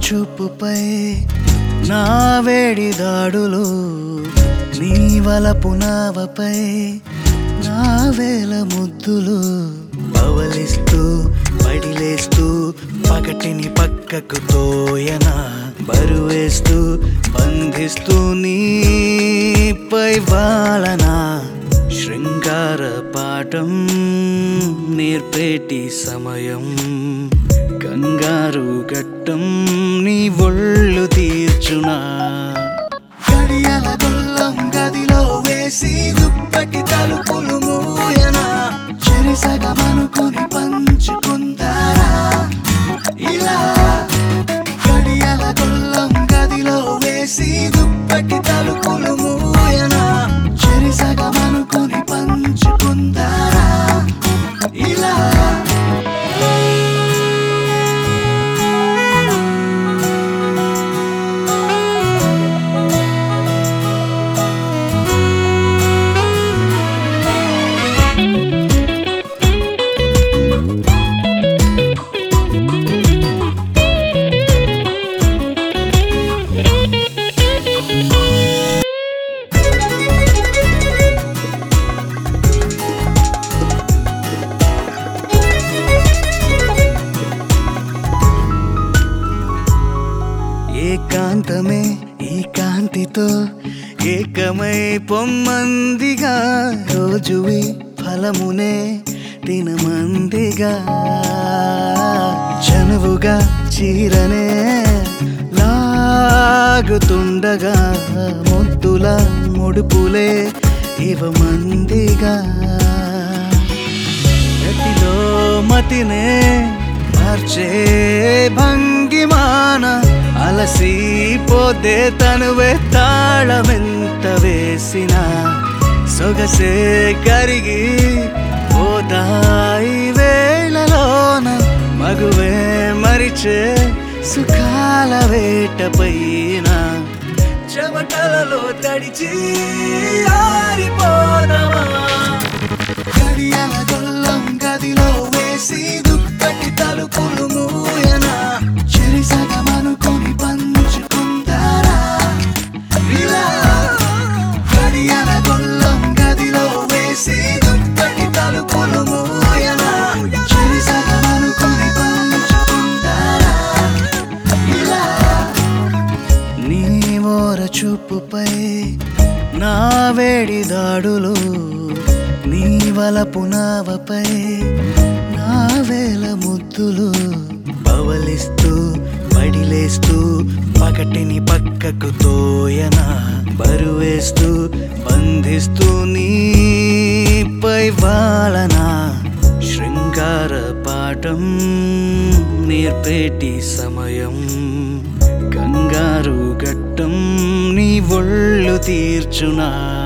చూపుపై నా వేడి దాడులు నీ వలపు నావపై నా వేల ముద్దులు పవలిస్తూ పడిలేస్తూ పగటిని పక్కకు తోయన బరువేస్తూ బంధిస్తూ నీపై వాలన శృంగార పాఠం నేర్పేటి సమయం కంగారు గట్టం నీ ఒళ్ళు తీర్చునా గడియల గొల్లం గదిలో వేసి దుప్పటి తలుపులు మూయన చెరిసగమనుకుని పంచుకుంటారా ఇలా గడియల గొల్లం గదిలో వేసి దుప్పటి తలుపులు మూయన చెరిసగమనుకుని పంచుకుంటారా ఇలా ఏకాంతమే ఈ కాంతితో ఏకమై పొమ్మందిగా రోజువి ఫలమునే తినమందిగా చనువుగా చీరనే లాగుతుండగా ముద్దుల ముడుపులే ఇవమందిగా గతిలో మతినే మార్చే భంగిమాన అలసిపోతే తనువే తాళమెంత వేసిన సొగసే కరిగి పోతాయి వేళలోన మగువే మరిచే సుఖాల వేట పైన చెమటలలో తడిచి ఆరిపోదమా గడియల గొల్లం గదిలో వేసి దుప్పటి తలుపులు మూయన చెరిసగమనుకుని పంచుకుంటారా ఇలా గడియల గొల్లం గదిలో వేసి దుప్పటి తలుపులు మూయన చెరిసగమనుకుని పంచుకుంటారా ఇలా నీ ఓర చూపుపై నా వేడి దాడులు నీ వలపు నావపై నా వేల ముద్దులు పవలిస్తూ పడిలేస్తూ పగటిని పక్కకు తోయన బరువేస్తూ బంధిస్తూ నీపై వాలన శృంగార పాఠం నేర్పేటి సమయం కంగారు గట్టం నీ ఒళ్ళు తీర్చునా